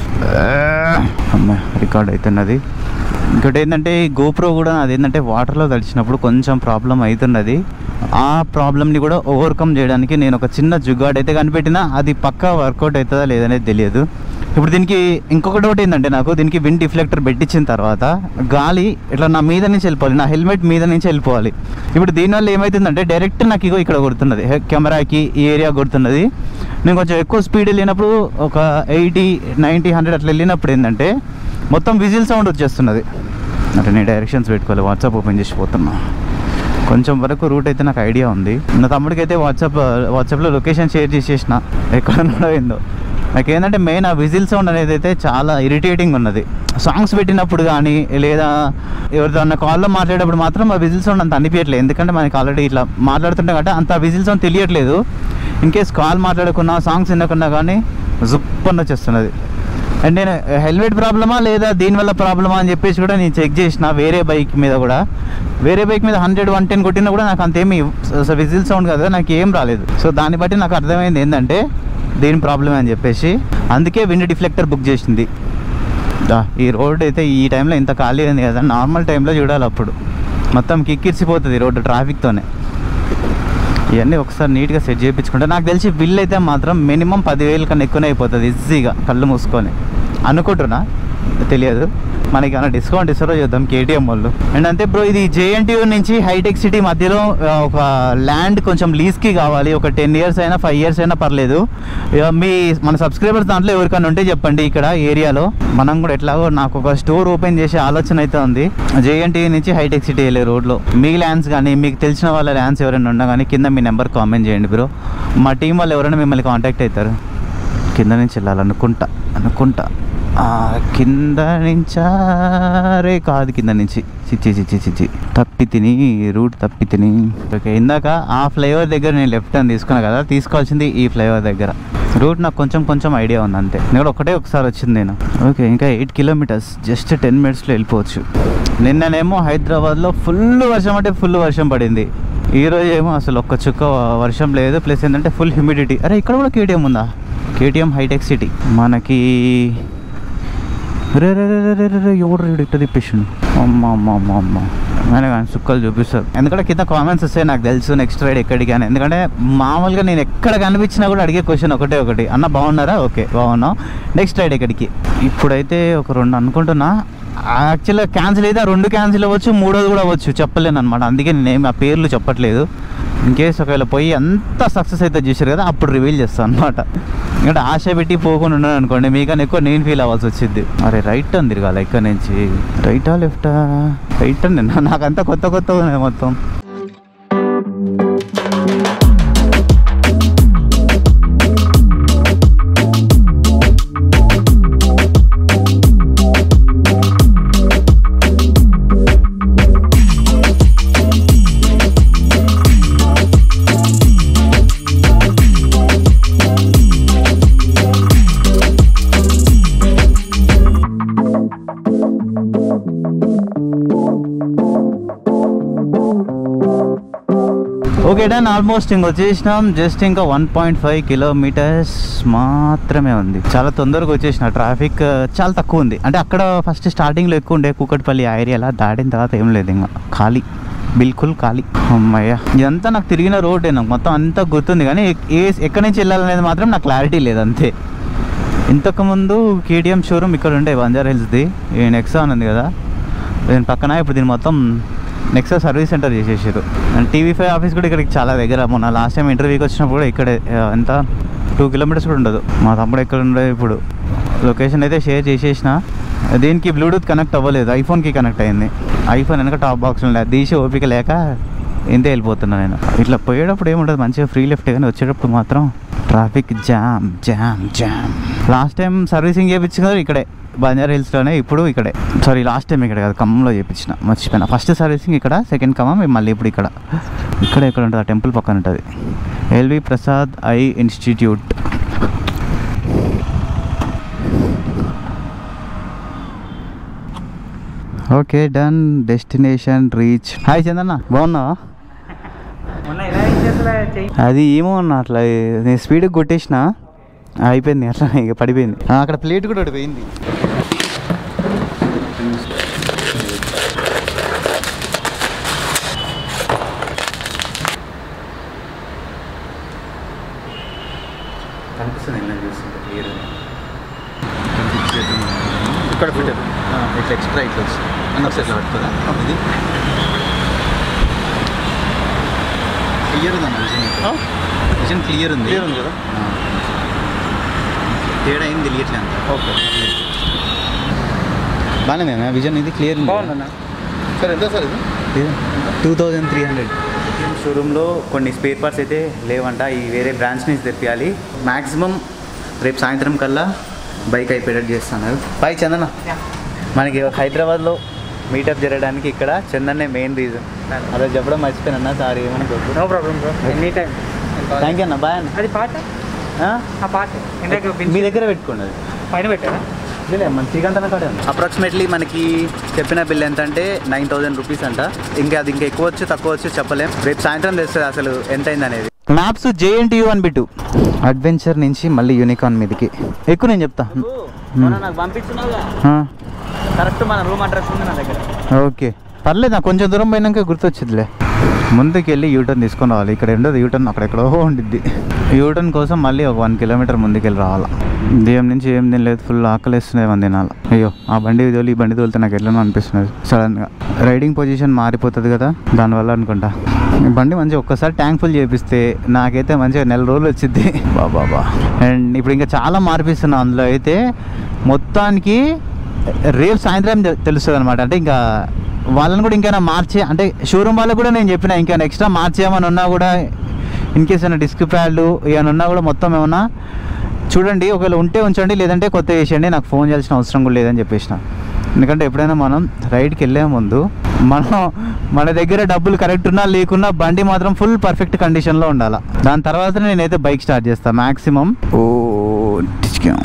అమ్మ రికార్డ్ అవుతున్నది ఇంకోటి ఏంటంటే ఈ గోప్రో కూడా అది ఏంటంటే వాటర్లో తడిచినప్పుడు కొంచెం ప్రాబ్లం అవుతున్నది ఆ ప్రాబ్లమ్ని కూడా ఓవర్కమ్ చేయడానికి నేను ఒక చిన్న జుగాడ్ అయితే కనిపెట్టినా అది పక్కా వర్కౌట్ అవుతుందా లేదనేది తెలియదు ఇప్పుడు దీనికి ఇంకొకటి ఒకటి ఏంటంటే నాకు దీనికి విండ్ డిఫ్లెక్టర్ పెట్టించిన తర్వాత గాలి ఇట్లా నా మీద నుంచి వెళ్ళిపోవాలి నా హెల్మెట్ మీద నుంచి వెళ్ళిపోవాలి ఇప్పుడు దీనివల్ల ఏమవుతుందంటే డైరెక్ట్ నాకు ఇగో ఇక్కడ కొడుతున్నది హె- కెమెరాకి ఈ ఏరియా కొడుతున్నది నేను కొంచెం ఎక్కువ స్పీడ్ వెళ్ళినప్పుడు ఒక ఎయిటీ నైంటీ హండ్రెడ్ అట్లా వెళ్ళినప్పుడు ఏంటంటే మొత్తం విజిల్ సౌండ్ వచ్చేస్తున్నది అంటే నేను డైరెక్షన్స్ పెట్టుకోవాలి వాట్సాప్ ఓపెన్ చేసి పోతున్నా కొంచెం వరకు రూట్ అయితే నాకు ఐడియా ఉంది నా తమ్ముడికి అయితే వాట్సాప్ వాట్సాప్లో లొకేషన్ షేర్ చేసేసిన ఎక్కడ ఉన్నాడో ఏందో నాకేంటంటే మెయిన్ ఆ విజిల్ సౌండ్ అనేది అయితే చాలా ఇరిటేటింగ్ ఉన్నది సాంగ్స్ పెట్టినప్పుడు కానీ లేదా ఎవరితో అన్న కాల్లో మాట్లాడేటప్పుడు మాత్రం ఆ విజిల్ సౌండ్ అంత అనిపించట్లేదు ఎందుకంటే మనకి ఆల్రెడీ ఇట్లా మాట్లాడుతుంటే కాబట్టి అంత విజిల్ సౌండ్ తెలియట్లేదు ఇన్ కేస్ కాల్ మాట్లాడుకున్నా సాంగ్స్ వినకున్నా కానీ జుప్పన్న వచ్చేస్తున్నది అండ్ నేను హెల్మెట్ ప్రాబ్లమా లేదా దీనివల్ల ప్రాబ్లమా అని చెప్పేసి కూడా నేను చెక్ చేసిన వేరే బైక్ మీద కూడా వేరే బైక్ మీద హండ్రెడ్ వన్ టెన్ కొట్టినా కూడా నాకు అంతేమి విజిల్ సౌండ్ కదా నాకు ఏం రాలేదు సో దాన్ని బట్టి నాకు అర్థమైంది ఏంటంటే దీని ప్రాబ్లమే అని చెప్పేసి అందుకే విండ్ డిఫ్లెక్టర్ బుక్ చేసింది దా, ఈ రోడ్ అయితే ఈ టైంలో ఇంత ఖాళీ ఉంది కదా నార్మల్ టైంలో చూడాలి అప్పుడు మొత్తం కిక్కిరిసిపోతుంది రోడ్డు ట్రాఫిక్తోనే ఇవన్నీ ఒకసారి నీట్గా సెట్ చేయించుకుంటే నాకు తెలిసి బిల్ అయితే మాత్రం మినిమం పదివేలు కన్నా ఎక్కువనే అయిపోతుంది ఈజీగా కళ్ళు మూసుకొని అనుకుంటున్నా తెలియదు మనకి ఏమైనా డిస్కౌంట్ ఇస్తారో చూద్దాం కేటీఎం వాళ్ళు అండ్ అంతే బ్రో ఇది జేఎన్టీయూ నుంచి హైటెక్ సిటీ మధ్యలో ఆ, ఒక ల్యాండ్ కొంచెం లీజ్కి కావాలి ఒక టెన్ ఇయర్స్ అయినా ఫైవ్ ఇయర్స్ అయినా పర్లేదు ఇక మీ మన సబ్స్క్రైబర్స్ దాంట్లో ఎవరికైనా ఉంటే చెప్పండి ఇక్కడ ఏరియాలో మనం కూడా ఎట్లాగో నాకు ఒక స్టోర్ ఓపెన్ చేసే ఆలోచన అయితే ఉంది జేఎన్టీయూ నుంచి హైటెక్ సిటీ వెళ్ళే రోడ్లో మీ ల్యాండ్స్ కానీ మీకు తెలిసిన వాళ్ళ ల్యాండ్స్ ఎవరైనా ఉన్నా కానీ కింద మీ నెంబర్ కామెంట్ చేయండి బ్రో మా టీం వాళ్ళు ఎవరైనా మిమ్మల్ని కాంటాక్ట్ అవుతారు కింద నుంచి వెళ్ళాలనుకుంటా అనుకుంటా ఆ, కింద నుంచా రే కాదు కింద నుంచి చిచ్చి చిచ్చి చిచ్చి తప్పి తిని రూట్ తప్పి తిని ఓకే ఇందాక ఆ ఫ్లైఓవర్ దగ్గర నేను లెఫ్ట్ టర్న్ తీసుకున్నా కదా తీసుకోవాల్సింది ఈ ఫ్లైఓవర్ దగ్గర రూట్ నాకు కొంచెం కొంచెం ఐడియా ఉంది అంతే నేను కూడా ఒకటే ఒకసారి వచ్చింది నేను ఓకే ఇంకా ఎయిట్ కిలోమీటర్స్ జస్ట్ టెన్ మినిట్స్లో వెళ్ళిపోవచ్చు నిన్ననేమో హైదరాబాద్లో ఫుల్ వర్షం అంటే ఫుల్ వర్షం పడింది ఈ రోజు ఏమో అసలు ఒక్క చుక్క వర్షం లేదు ప్లస్ ఏంటంటే ఫుల్ హ్యూమిడిటీ అరే ఇక్కడ కూడా కేటీఎం ఉందా కేటీఎం హైటెక్ సిటీ మనకి రే రే రే రే రే రే రే ఎవడు రీడు ఇట్ట తిప్పేసిండు అమ్మ అమ్మ అమ్మ అమ్మ ఆయన కానీ సుక్కలు చూపిస్తారు ఎందుకంటే కింద కామెంట్స్ వస్తాయి నాకు తెలుసు నెక్స్ట్ రైడ్ ఎక్కడికి అని ఎందుకంటే మామూలుగా నేను ఎక్కడ కనిపించినా కూడా అడిగే క్వశ్చన్ ఒకటే ఒకటి అన్న బాగున్నారా ఓకే బాగున్నాం నెక్స్ట్ రైడ్ ఎక్కడికి ఇప్పుడైతే ఒక రెండు అనుకుంటున్నా యాక్చువల్గా క్యాన్సిల్ అయితే ఆ రెండు క్యాన్సిల్ అవ్వచ్చు మూడోది కూడా అవ్వచ్చు చెప్పలేను అనమాట అందుకే నేనేమి ఆ పేర్లు చెప్పట్లేదు ఇన్ కేస్ ఒకవేళ పోయి అంత సక్సెస్ అయితే చూసారు కదా అప్పుడు రివీల్ చేస్తాను అనమాట ఎందుకంటే ఆశ పెట్టి పోకుండా ఉన్నాను అనుకోండి మీకన్నా ఎక్కువ నేను ఫీల్ అవ్వాల్సి వచ్చింది అరే రైట్ అని తిరగాలి ఇక్కడ నుంచి రైటా లెఫ్టా రైట్ అని నాకంతా కొత్త కొత్త ఉన్నాయి మొత్తం ఓకే డన్ ఆల్మోస్ట్ ఇంక వచ్చేసినాం జస్ట్ ఇంకా వన్ పాయింట్ ఫైవ్ కిలోమీటర్స్ మాత్రమే ఉంది చాలా తొందరగా వచ్చేసిన ట్రాఫిక్ చాలా తక్కువ ఉంది అంటే అక్కడ ఫస్ట్ స్టార్టింగ్లో ఎక్కువ ఉండే కూకట్పల్లి ఆ ఏరియాలో దాటిన తర్వాత ఏం లేదు ఇంకా ఖాళీ బిల్కుల్ ఖాళీ అమ్మయ్య ఇదంతా నాకు తిరిగిన రోడ్ నాకు మొత్తం అంతా గుర్తుంది కానీ ఏ ఎక్కడి నుంచి వెళ్ళాలనేది మాత్రం నాకు క్లారిటీ లేదు అంతే ఇంతకుముందు కేటీఎం షోరూమ్ ఇక్కడ ఉండే బంజారా హిల్స్ది ఈ నెక్సాన్ ఉంది కదా దీని పక్కన ఇప్పుడు దీని మొత్తం నెక్సా సర్వీస్ సెంటర్ చేసేసారు అండ్ టీవీ ఫైవ్ ఆఫీస్ కూడా ఇక్కడికి చాలా దగ్గర మొన్న లాస్ట్ టైం ఇంటర్వ్యూకి వచ్చినప్పుడు కూడా ఇక్కడే ఆ, ఎంత టూ కిలోమీటర్స్ కూడా ఉండదు మా తమ్ముడు ఎక్కడ ఉండే ఇప్పుడు లొకేషన్ అయితే షేర్ చేసేసిన దీనికి బ్లూటూత్ కనెక్ట్ అవ్వలేదు ఐఫోన్కి కనెక్ట్ అయింది ఐఫోన్ వెనక టాప్ బాక్స్ లేదు తీసి ఓపిక లేక ఇంతే వెళ్ళిపోతున్నా నేను ఇట్లా పోయేటప్పుడు ఏముంటుంది మంచిగా ఫ్రీ లెఫ్ట్ కానీ వచ్చేటప్పుడు మాత్రం traffic jam jam jam last time servicing చేయించింది కదా ఇక్కడే బంజారా హిల్స్లోనే ఇప్పుడు ఇక్కడే సారీ లాస్ట్ టైం ఇక్కడ కాదు ఖమ్మంలో చేయించిన మర్చిపోయినా ఫస్ట్ సర్వీసింగ్ ఇక్కడ సెకండ్ ఖమ్మం మళ్ళీ ఇప్పుడు ఇక్కడ ఇక్కడ ఎక్కడ ఉంటుంది ఆ టెంపుల్ పక్కన ఉంటుంది L V Prasad eye institute okay done destination reach hi చందన్న బాగున్నావా అది ఏమో అన్న అట్లా నేను స్పీడ్గా కొట్టేసిన అయిపోయింది అట్లా ఇక పడిపోయింది ఆ, అక్కడ ప్లేట్ కూడా ఒకటి పోయింది కనిపిస్తుంది నేను చూస్తుంటే క్లియర్ ఇక్కడ పెట్టారు ఇట్లా ఎక్స్ట్రా ఇట్లా వస్తుంది అన్న ఒకసారి ఇట్లా పట్టుకోదా ఇది క్లియర్ ఉంది అన్న విజన్ విజన్ క్లియర్ ఉంది క్లియర్ ఉంది కదా ఆ. తేడా ఏం తెలియట్లే అంత ఓకే బాగానే విజన్ ఇది క్లియర్ ఉంది బాగుందన్న సార్ ఎంత సార్ ఇది టూ థౌజండ్ త్రీ హండ్రెడ్ షోరూంలో కొన్ని స్పేర్ పార్ట్స్ అయితే లేవంట ఈ వేరే బ్రాంచ్ నుంచి తెప్పియాలి మ్యాక్సిమం రేపు సాయంత్రం కల్లా బైక్ అయిపోయేటట్టు చేస్తాను పై చందన మనకి హైదరాబాద్లో మీటప్ జరగడానికి ఇక్కడ చందన్నే మెయిన్ రీజన్ అదే చెప్పడం మర్చిపోయినా సారీ ఏమనుకోవద్దు no problem sir any time thank you అన్న బాయ్ అన్న అది పాట ఆ? ఆ పాట ఇందాక మీ దగ్గర పెట్టుకోండి అది పైన పెట్టారా లేదు మన శ్రీకాంత్ కాడే అప్రాక్సిమేట్లీ మనకి చెప్పిన బిల్ ఎంత అంటే నైన్ థౌసండ్ రూపీస్ అంట ఇంకా అది ఇంకా ఎక్కువ వచ్చు తక్కువ వచ్చు చెప్పలేం రేపు సాయంత్రం తెలుస్తుంది అసలు ఎంత అయింది అనేది మ్యాప్స్ జేఎన్టీయూ అని పెట్టు అడ్వెంచర్ నుంచి మళ్ళీ యూనికాన్ మీదకి ఎక్కువ నేను చెప్తా నాకు పంపించున్నావుగా ఆ, కరెక్ట్ మన రూమ్ అడ్రస్ ఉంది నా దగ్గర ఓకే పర్లేదు నాకు కొంచెం దూరం పోయినాక గుర్తొచ్చిందిలే ముందుకు వెళ్ళి యూటర్న్ తీసుకొని రావాలి ఇక్కడ ఉండదు యూటర్న్ అక్కడెక్కడో ఉండిద్ది యూటర్న్ కోసం మళ్ళీ ఒక వన్ కిలోమీటర్ ముందుకు వెళ్ళి రావాలా దేం నుంచి ఏం తినలేదు ఫుల్ ఆకలిస్తున్నాయి మన తినాలి అయ్యో ఆ బండి తోలి ఈ బండి తోలితే నాకు ఎట్లనో అనిపిస్తున్నది సడన్గా రైడింగ్ పొజిషన్ మారిపోతుంది కదా దానివల్ల అనుకుంటా ఈ బండి మంచిగా ఒక్కసారి ట్యాంక్ ఫుల్ చేపిస్తే నాకైతే మంచిగా నెల రోజులు వచ్చింది బాబా అండ్ ఇప్పుడు ఇంకా చాలా మార్పిస్తున్నా అందులో అయితే మొత్తానికి రేపు సాయంత్రం తె- తెలుస్తుంది అనమాట అంటే ఇంకా వాళ్ళని కూడా ఇంకైనా మార్చే అంటే షోరూమ్ వాళ్ళకి కూడా నేను చెప్పిన ఇంకా ఎక్స్ట్రా మార్చేయమని ఉన్నా కూడా ఇన్ కేస్ ఏమైనా డిస్క్ ప్యాడ్లు ఏమైనా ఉన్నా కూడా మొత్తం ఏమన్నా చూడండి ఒకవేళ ఉంటే ఉంచండి లేదంటే కొత్త వేసేయండి నాకు ఫోన్ చేయాల్సిన అవసరం కూడా లేదని చెప్పేసిన ఎందుకంటే ఎప్పుడైనా మనం రైడ్కి వెళ్ళే ముందు మనం మన దగ్గర డబ్బులు కరెక్ట్ ఉన్నా లేకున్నా బండి మాత్రం ఫుల్ పర్ఫెక్ట్ కండిషన్లో ఉండాలి దాని తర్వాత నేనైతే బైక్ స్టార్ట్ చేస్తాను మ్యాక్సిమం ఓ టిచ్కాం.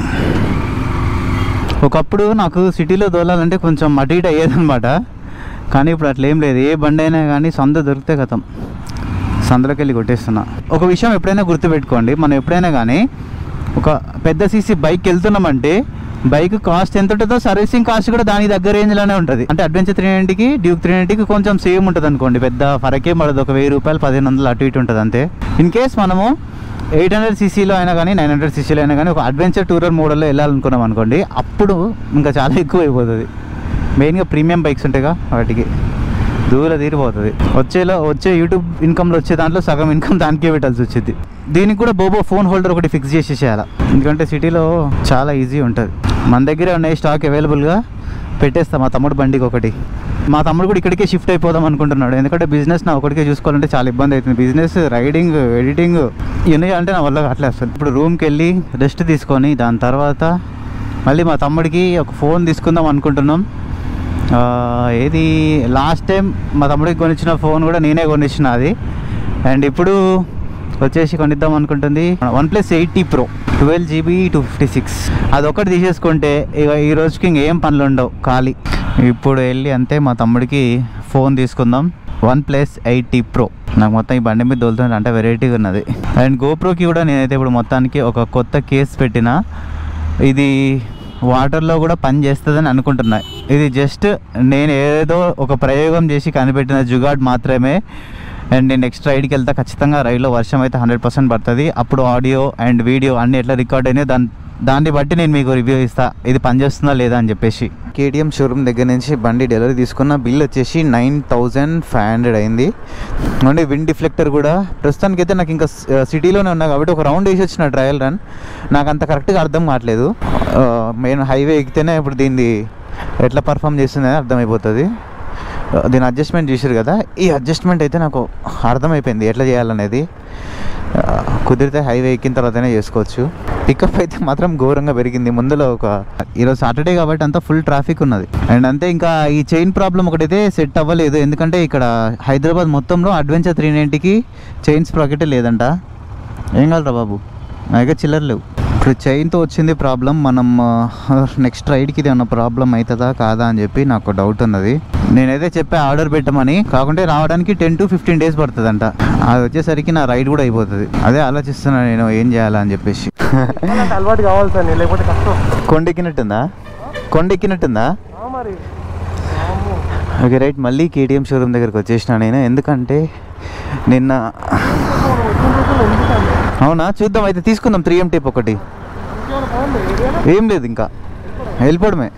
ఒకప్పుడు నాకు సిటీలో దోలాలంటే కొంచెం అటు ఇటు అయ్యేదన్నమాట కానీ ఇప్పుడు అట్లా ఏం లేదు ఏ బండి అయినా కానీ సంద దొరికితే కథం సందులోకి వెళ్ళి కొట్టేస్తున్నా ఒక విషయం ఎప్పుడైనా గుర్తుపెట్టుకోండి మనం ఎప్పుడైనా కానీ ఒక పెద్ద సీసీ బైక్ వెళ్తున్నామంటే బైక్ కాస్ట్ ఎంత ఉంటుందో సర్వీసింగ్ కాస్ట్ కూడా దాని దగ్గర రేంజ్లోనే ఉంటుంది అంటే అడ్వెంచర్ త్రీ నైంటీకి డ్యూక్ త్రీ నైంటీకి కొంచెం సేమ్ ఉంటుంది అనుకోండి పెద్ద ఫరకే పడదు ఒక వెయ్యి రూపాయలు పదిహేను వందలు అటు ఇటు ఉంటుంది అంతే ఇన్ కేస్ మనము ఎయిట్ హండ్రెడ్ సీసీలో అయినా కానీ నైన్ హండ్రెడ్ సీసీలో అయినా కానీ ఒక అడ్వెంచర్ టూరర్ మోడల్లో వెళ్ళాలనుకున్నాం అనుకోండి అప్పుడు ఇంకా చాలా ఎక్కువ అయిపోతుంది మెయిన్గా ప్రీమియం బైక్స్ ఉంటాయిగా వాటికి దూర తీరిపోతుంది వచ్చేలో వచ్చే యూట్యూబ్ ఇన్కమ్లో వచ్చే దాంట్లో సగం ఇన్కమ్ దానికే పెట్టాల్సి వచ్చింది దీనికి కూడా బోబో ఫోన్ హోల్డర్ ఒకటి ఫిక్స్ చేసేసేయాలి ఎందుకంటే సిటీలో చాలా ఈజీ ఉంటుంది మన దగ్గరే ఉన్నాయి స్టాక్ అవైలబుల్గా పెట్టేస్తాం మా తమ్ముడు బండికి ఒకటి మా తమ్ముడు కూడా ఇక్కడికే షిఫ్ట్ అయిపోదాం అనుకుంటున్నాడు ఎందుకంటే బిజినెస్ నా ఒకటికే చూసుకోవాలంటే చాలా ఇబ్బంది అవుతుంది బిజినెస్ రైడింగ్ ఎడిటింగ్ ఇవన్నీ అంటే నా వల్ల అట్లే వస్తుంది ఇప్పుడు రూమ్కి వెళ్ళి రెస్ట్ తీసుకొని దాని తర్వాత మళ్ళీ మా తమ్ముడికి ఒక ఫోన్ తీసుకుందాం అనుకుంటున్నాం ఆ, ఏది లాస్ట్ టైం మా తమ్ముడికి కొనిచ్చిన ఫోన్ కూడా నేనే కొనిచ్చిన అది అండ్ ఇప్పుడు వచ్చేసి కొనిద్దాం అనుకుంటుంది OnePlus eighty pro twelve GB two fifty six అదొకటి తీసేసుకుంటే ఇక ఈ రోజుకి ఇంకేం పనులు ఉండవు ఖాళీ ఇప్పుడు వెళ్ళి అంతే మా తమ్ముడికి ఫోన్ తీసుకుందాం వన్ ప్లస్ ఎయిటీ ప్రో నాకు మొత్తం ఈ బండి మీద దొలుతుంది అంటే వెరైటీగా ఉన్నది అండ్ గోప్రోకి కూడా నేనైతే ఇప్పుడు మొత్తానికి ఒక కొత్త కేస్ పెట్టిన ఇది వాటర్లో కూడా పని చేస్తుందని అనుకుంటున్నా ఇది జస్ట్ నేను ఏదో ఒక ప్రయోగం చేసి కనిపెట్టిన జుగాడ్ మాత్రమే అండ్ నేను నెక్స్ట్ రైడ్కి వెళ్తా ఖచ్చితంగా రైల్లో వర్షం అయితే హండ్రెడ్ పర్సెంట్ పడుతుంది అప్పుడు ఆడియో అండ్ వీడియో అన్ని ఎట్లా రికార్డ్ అయినాయో దాని దాన్ని బట్టి నేను మీకు రివ్యూ ఇస్తా ఇది పనిచేస్తుందా లేదా అని చెప్పేసి కేటీఎం షోరూమ్ దగ్గర నుంచి బండి డెలివరీ తీసుకున్న బిల్ వచ్చేసి నైన్ థౌజండ్ ఫైవ్ హండ్రెడ్ అయింది అండ్ విండ్ డిఫ్లెక్టర్ కూడా ప్రస్తుతానికి అయితే నాకు ఇంకా సిటీలోనే ఉన్నా కాబట్టి ఒక రౌండ్ వేసి వచ్చిన ట్రయల్ రన్ నాకు అంత కరెక్ట్గా అర్థం కావట్లేదు మెయిన్ హైవే ఎక్కితేనే ఇప్పుడు దీన్ని ఎట్లా పర్ఫామ్ చేస్తుందని అర్థమైపోతుంది ఆ, దీని అడ్జస్ట్మెంట్ చేశారు కదా ఈ అడ్జస్ట్మెంట్ అయితే నాకు అర్థమైపోయింది ఎట్లా చేయాలనేది ఆ, కుదిరితే హైవే ఎక్కిన తర్వాతనే చేసుకోవచ్చు పికప్ అయితే మాత్రం ఘోరంగా పెరిగింది ముందులో ఒక ఈరోజు సాటర్డే కాబట్టి అంతా ఫుల్ ట్రాఫిక్ ఉన్నది అండ్ అంతే ఇంకా ఈ చైన్ ప్రాబ్లం ఒకటైతే సెట్ అవ్వలేదు ఎందుకంటే ఇక్కడ హైదరాబాద్ మొత్తంలో అడ్వెంచర్ త్రీ నైంటీకి చైన్ స్ప్రాకెటే లేదంట ఏం కావాలరా బాబు నా దగ్గర చిల్లర లేవు ఇప్పుడు చైన్తో వచ్చింది ప్రాబ్లం మనం నెక్స్ట్ రైడ్కి ఇది ఏమన్నా ప్రాబ్లం అవుతుందా కాదా అని చెప్పి నాకు డౌట్ ఉన్నది నేనైతే చెప్పా ఆర్డర్ పెట్టమని కాకుంటే రావడానికి టెన్ టు ఫిఫ్టీన్ డేస్ పడుతుందంట అది వచ్చేసరికి నా రైడ్ కూడా అయిపోతుంది అదే ఆలోచిస్తున్నా నేను ఏం చేయాలా అని చెప్పేసి అలాంటి అలవాటు కావాలి సార్ లేకపోతే కష్టం కొండెక్కినట్టుందా కొండెక్కినట్టుందా ఆ మరి ఓకే రైట్ మళ్ళీ కేటీఎం షోరూమ్ దగ్గరికి వచ్చేసిన నేను ఎందుకంటే నిన్న అవునా చూద్దాం అయితే తీసుకుందాం త్రీ ఎం టేప్ ఒకటి ఏం లేదు ఇంకా వెళ్ళిపోవడమే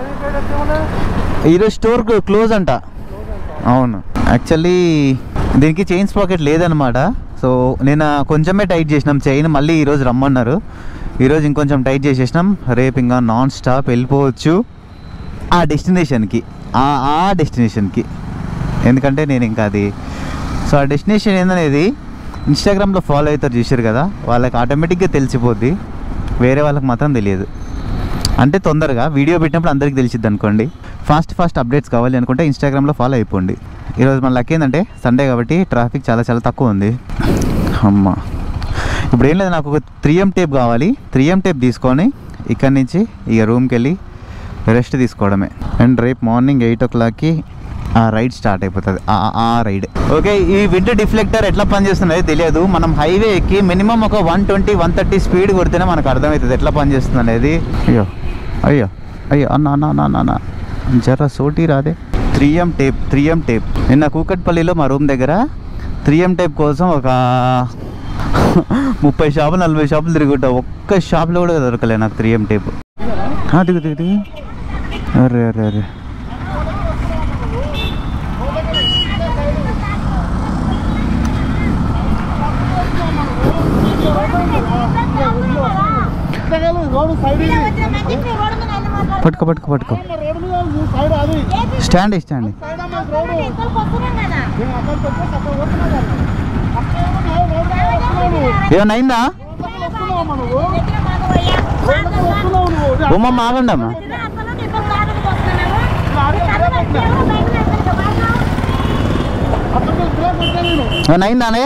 ఈరోజు స్టోర్ క్లోజ్ అంట అవును యాక్చువల్లీ దీనికి చైన్ స్పాకెట్ లేదనమాట సో నేను కొంచెమే టైట్ చేసినాం చైన్ మళ్ళీ ఈరోజు రమ్మన్నారు ఈరోజు ఇంకొంచెం టైట్ చేసేసినాం రేపు ఇంకా నాన్ స్టాప్ వెళ్ళిపోవచ్చు ఆ డెస్టినేషన్కి ఆ ఆ డెస్టినేషన్కి ఎందుకంటే నేను ఇంకా అది సో ఆ డెస్టినేషన్ ఏందనేది ఇన్స్టాగ్రామ్లో ఫాలో అవుతారు చూసారు కదా వాళ్ళకి ఆటోమేటిక్గా తెలిసిపోద్ది వేరే వాళ్ళకి మాత్రం తెలియదు అంటే తొందరగా వీడియో పెట్టినప్పుడు అందరికీ తెలిసిద్ది అనుకోండి ఫాస్ట్ ఫాస్ట్ అప్డేట్స్ కావాలి అనుకుంటే ఇన్స్టాగ్రామ్లో ఫాలో అయిపోండి ఈరోజు మన లక్ ఏంటంటే సండే కాబట్టి ట్రాఫిక్ చాలా చాలా తక్కువ ఉంది అమ్మ ఇప్పుడు ఏం లేదు నాకు ఒక త్రీ ఎం టేప్ కావాలి త్రీ ఎం టేప్ తీసుకొని ఇక్కడి నుంచి ఇక రూమ్కి వెళ్ళి రెస్ట్ తీసుకోవడమే అండ్ రేపు మార్నింగ్ ఎయిట్ ఓ క్లాక్కి ఆ రైడ్ స్టార్ట్ అయిపోతుంది ఆ ఆ రైడ్ ఓకే ఈ వింటర్ డిఫ్లెక్టర్ ఎట్లా పనిచేస్తుందో తెలియదు మనం హైవే ఎక్కి మినిమం ఒక one twenty one thirty speed కొడితేనే మనకు అర్థమవుతుంది ఎట్లా పనిచేస్తుంది అనేది అయ్యో అయ్యో అయ్యో అన్న అన్న అన్న అన్న అన్న జర సోటీ రాదే three M tape three M tape నిన్న కూకట్పల్లిలో మా రూమ్ దగ్గర త్రీ ఎం టేప్ కోసం ఒక ముప్పై షాపులు నలభై షాపులు తిరుగుతా ఒక్క షాప్లో కూడా దొరకలే నాకు త్రీ ఎం టేప్ ఆ, దిగు దిగు దిగు అరే అరే అరే రోడ్డు సైడ్ పట్టుకో పట్టుకో పట్టుకో రోడ్డు మీద సైడ్ అది స్టాండ్ స్టాండ్ సైడ్ అమ్మ రోడ్డు నేను అక్కడ వచ్చేసి అక్కడ వస్తున్నా కదా. అక్కడ ఏమన్నా రోడ్డు మీద వస్తున్నావు ఏమన్నా అయిందా వస్తున్నావమ్మా నువ్వు వస్తున్నావు నువ్వు ఉమ్మమ్మ ఆగండి అమ్మా అక్కడ బ్రేక్ కొట్టా నేను ఏమన్నా అయిందానే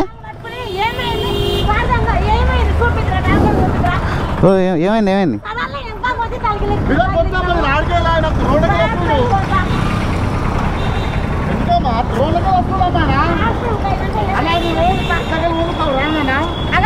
ఓ ఏ- ఏమైంది ఏమైంది బ్రేక్ కొట్టా మరి ఆడికే ఇలా నాకు రోడ్డుకే వస్తున్నావు ఎందుకమ్మా రోడ్డుకే వస్తున్నామ్మా అలా నువ్వు అక్కడ ఊరుతావు రామన్నా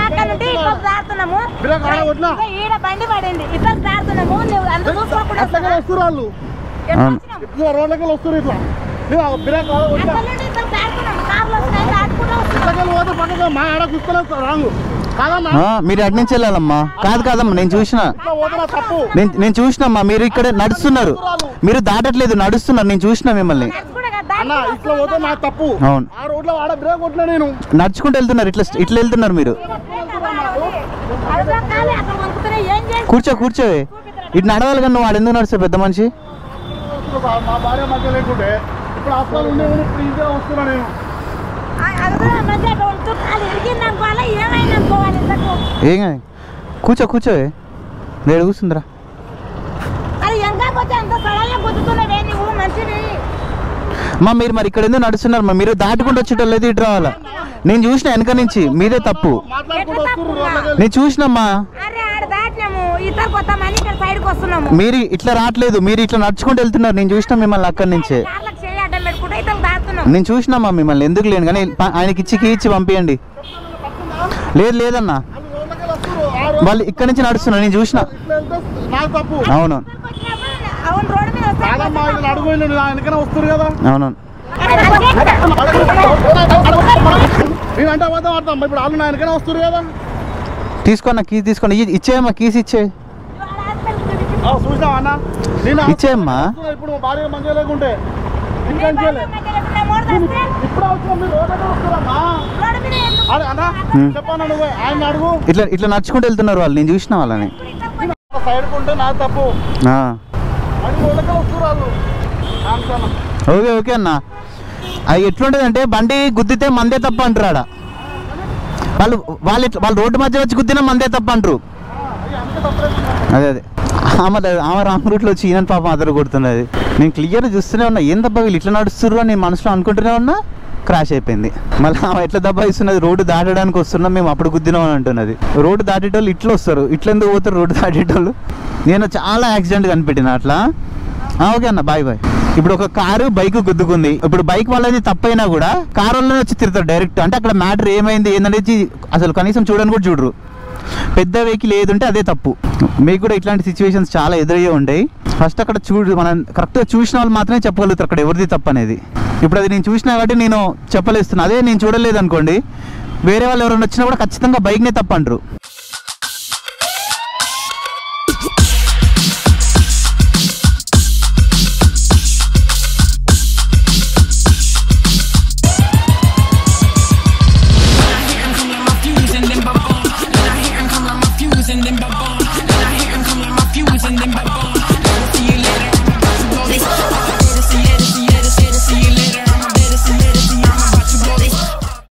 బ్రేక్ ఆడ కొట్టినా ఈడ బండి పడింది ఇట్లా దాడుతున్నాము నువ్వు అంత చూసుకోకుండా అక్కడ వస్తున్నారు వాళ్ళు అవును ఇట్లా రోడ్లకి వస్తున్నారు ఇట్లా నువ్వు బ్రేక్ ఆడ కొట్టినా అక్కడ నుండి ఇట్లా దాడుతున్నాము కార్లు వస్తున్నాయి దాటుకుంటూ వస్తున్నాం ఇట్లకెళ్ళి పోతే పక్కన మా ఆడ కూర్చోలేదు రాంగు కాదమ్మా ఆ, మీరు అటు నుంచి వెళ్ళాలమ్మా కాదు కాదమ్మా నేను చూసిన ఇట్లా పోతే నా తప్పు నేను నేను చూసినమ్మా మీరు ఇక్కడ నడుస్తున్నారు మీరు దాటట్లేదు నడుస్తున్నారు నేను చూసిన మిమ్మల్ని నడుచుకుంటే కదా అన్న ఇట్లా పోతే నా తప్పు అవును ఆ రోడ్లో ఆడ బ్రేక్ కొట్టినా నేను నడుచుకుంటూ వెళ్తున్నారు ఇట్లా ఇట్లా వెళ్తున్నారు మీరు అడుగుతాం కాలే అక్కడ వణుకుతున్నాయి ఏం చేసి కూర్చో కూర్చోవే ఇటు నడవాలి కానీ నువ్వు వాడు ఎందుకు నడుస్తావు పెద్ద మనిషి మా భార్య మధ్య లేకుంటే ఇప్పుడు హాస్పిటల్ ఉండే ఇప్పుడు ఈజీగా వస్తున్నా నేను అడుగుతున్నా మధ్య అక్కడ వణుకుతూ కాలు ఇరిగింది అనుకోవాలి ఏమైనా అనుకోవాలి ఇంతకు ఏం కాదు. కూర్చో కూర్చోవే నేను కూర్చుందిరా అది ఎంకా వచ్చి అంత సడన్గా గుద్దుతున్నావే నువ్వు మంచిది మా మీరు మరి ఇక్కడ ఎందుకు నడుస్తున్నారు మా మీరు దాటుకుంటూ వచ్చేటోళ్ళు అయితే ఇటు రావాలా నేను చూసిన వెనక నుంచి మీదే తప్పు మాట్లాడుకుంటూ వస్తున్నారు రోడ్లకి నేను చూసినమ్మా అరే ఆడ దాటినాము ఇద్దరు కొత్తమంది ఇక్కడ సైడ్కి వస్తున్నాము మీరు ఇట్లా రావట్లేదు మీరు ఇట్లా నడుచుకుంటూ వెళ్తున్నారు నేను చూసిన మిమ్మల్ని అక్కడి నుంచే కార్లకు చేయి అడ్డం పెట్టుకుంటే ఇతను దాటుతున్నాము చూసినాం నేను చూసినామా మిమ్మల్ని ఎందుకు లేను కానీ ప- ఆయనకి ఇచ్చి కీ ఇచ్చి పంపించండి లేదు లేదన్నా వాళ్ళు రోడ్లకి వస్తారు. ఆ రోడ్డు వాళ్ళు ఇక్కడి నుంచి నడుస్తున్నారు నేను చూసిన ఇట్లా వెళ్తే నాకు తప్పు అవును వచ్చినప్పుడు అవును రోడ్డు మీద వస్తే కాదమ్మా వీళ్ళు అడుగు వీళ్ళు నా వెనకనే వస్తారు కదా అవును నేను అంటే అబద్ధం ఆడతాం ఇప్పుడు వాళ్ళు నా వెనకనే వస్తారు కదా తీసుకోన్న కీ తీసుకోండి ఇ- ఇచ్చేయమ్మా కీస్ ఇచ్చే ఆ, చూసినావా అన్న నేను ఇచ్చేయమ్మా వస్తున్నా ఇప్పుడు మా భార్య మంచిగా లేకుంటే ఇంకేం చేయలే ఇప్పుడు వచ్చిన మీరు రోడ్డు వస్తారమ్మా రోడ్డు మీద ఎందుకు అరే అన్న హ్మ్. చెప్పన్నా నువ్వు ఆయన అడుగు ఇట్లా ఇట్లా నడుచుకుంటూ వెళ్తున్నారు వాళ్ళు నేను చూసిన వాళ్ళని సైడ్ ఉంటే నాకు తప్పు ఆ. అని రోడ్లకే వస్తారు వాళ్ళు ఆన్సర్ ఓకే ఓకే అన్న అది ఎట్లుంటుంది అంటే బండి గుద్దితే మందే తప్ప అంటారు ఆడ వాళ్ళు వాళ్ళు ఇట్లా- వాళ్ళు రోడ్డు మధ్య వచ్చి గుద్దినా మందే తప్ప అంటారు అదే అదే ఆమె ద- ఆమె రాంగ్ రూట్లో వచ్చి ఈయన పాపం అదరు కొడుతున్నది నేను క్లియర్ చూస్తూనే ఉన్నా ఏం దబ్బా వీళ్ళు ఇట్లా నడుస్తుర్రు అని నేను మనసులో అనుకుంటూనే ఉన్నా క్రాష్ అయిపోయింది మళ్ళీ ఆమె ఎట్లా దబ్బా ఇస్తున్నది రోడ్డు దాటడానికి వస్తున్నాం మేము అప్పుడు గుద్దినాం అని అంటున్నది రోడ్డు దాటేటోళ్ళు ఇట్లా వస్తారు ఇట్లా ఎందుకు పోతారు రోడ్డు దాటేటోళ్ళు నేను చాలా యాక్సిడెంట్ కనిపెట్టిన అట్లా ఆ, ఓకే అన్న బాయ్ బాయ్ ఇప్పుడు ఒక కారు బైక్ గుద్దుకుంది ఇప్పుడు బైక్ వాళ్ళది తప్పైనా కూడా కారు వాళ్ళని వచ్చి తిరుగుతారు డైరెక్ట్ అంటే అక్కడ మ్యాటర్ ఏమైంది ఏందనేది అసలు కనీసం చూడని కూడా చూడరు పెద్ద వెహికల్ ఏది ఉంటే అదే తప్పు మీకు కూడా ఇట్లాంటి సిచ్యువేషన్స్ చాలా ఎదురయ్యే ఉంటాయి ఫస్ట్ అక్కడ చూడు మనం కరెక్ట్గా చూసిన వాళ్ళు మాత్రమే చెప్పగలుగుతారు అక్కడ ఎవరిది తప్పు అనేది ఇప్పుడు అది నేను చూసినా కాబట్టి నేను చెప్పలేస్తున్నా అదే నేను చూడలేదు అనుకోండి వేరే వాళ్ళు ఎవరైనా వచ్చినా కూడా ఖచ్చితంగా బైక్నే తప్పు అంటారు